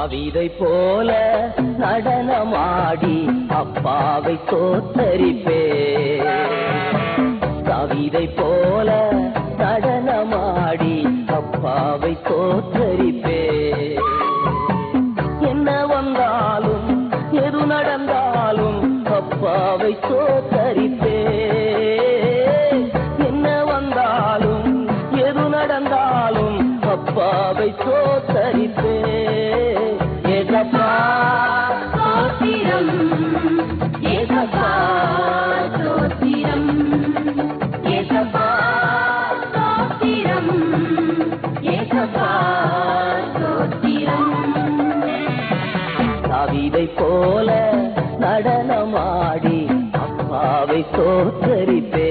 கவிதை போல நடனமாடி அப்பாவை தோத்தரிப்பே கவிதை போல நடனமாடி அப்பாவை தோத்தரிப்பே என்ன வந்தாலும் எது நடந்தாலும் அப்பாவை தோத்தரிப்பே என்ன வந்தாலும் எது நடந்தாலும் அப்பாவை தோத்தரிப்பே ஏசப்பா ஸ்தோத்திரம் ஏசப்பா ஸ்தோத்திரம் ஏசப்பா ஸ்தோத்திரம் ஏசப்பா ஸ்தோத்திரம் கவிதை போல நடனமாடி அப்பாவை தோத்தரிப்பே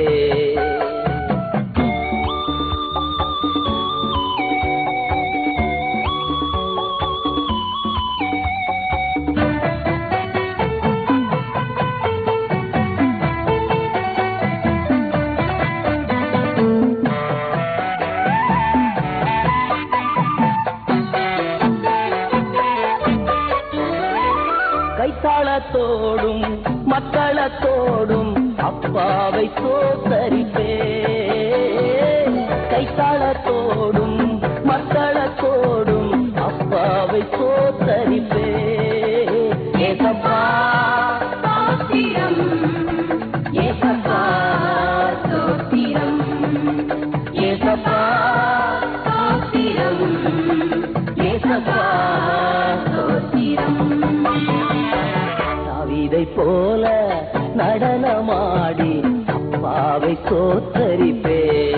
கைத்தாளத்தோடும் மக்களத்தோடும் அப்பாவை தோத்தரிப்பே கைத்தாளத்தோடும் மக்களத்தோடும் அப்பாவை தோத்தரிப்பே ஏசப்பா ஸ்தோத்திரம் ஏசப்பா ஸ்தோத்திரம் ஏசப்பா ஸ்தோத்திரம் ஏசப்பா ஸ்தோத்திரம் கவிதை போல நடனமாடி அப்பாவை தோத்தரிப்பே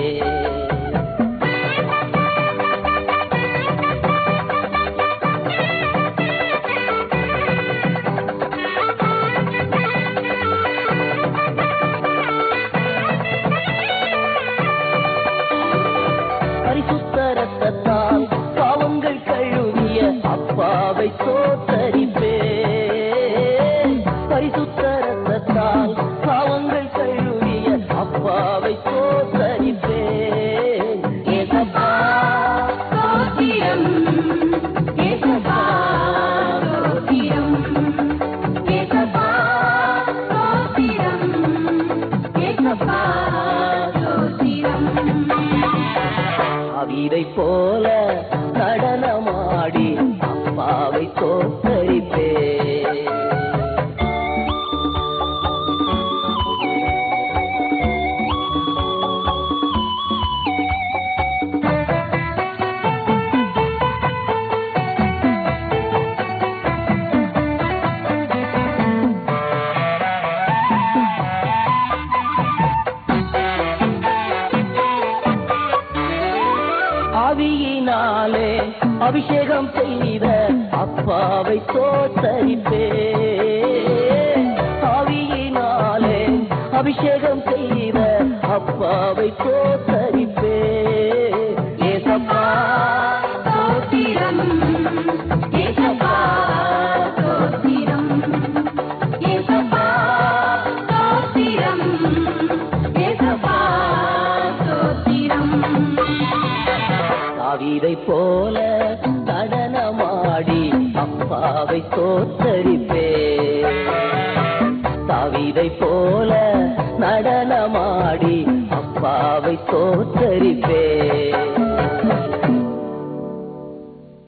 பரிசுத்த ரத்தத்தால் பாவங்கள் கழுவிய அப்பாவை தோத்தரிப்பே பரிசுத்த ரத்தத்தால் பாவங்கள் கழுவிய அப்பாவை தோத்தரிப்பே ஏசப்பா ஸ்தோத்திரம் ஏசப்பா ஸ்தோத்திரம் ஏசப்பா ஸ்தோத்திரம் ஏசப்பா ஸ்தோத்திரம் கவிதை போல நடனமாடி அப்பாவை தோத்தரிப்பே ஆவியினாலே அபிஷேகம் செய்த அப்பாவை தோத்தரிப்பே ஆவியினாலே அபிஷேகம் செய்த அப்பாவை தோத்தரிப்பே ஏசப்பா ஸ்தோத்திரம் ஏசப்பா ஸ்தோத்திரம் ஏசப்பா ஸ்தோத்திரம் ஏசப்பா ஸ்தோத்திரம் கவிதை போல நடனமாடி அப்பாவை தோத்தரிப்பே கவிதை போல நடனமாடி அப்பாவை தோத்தரிப்பே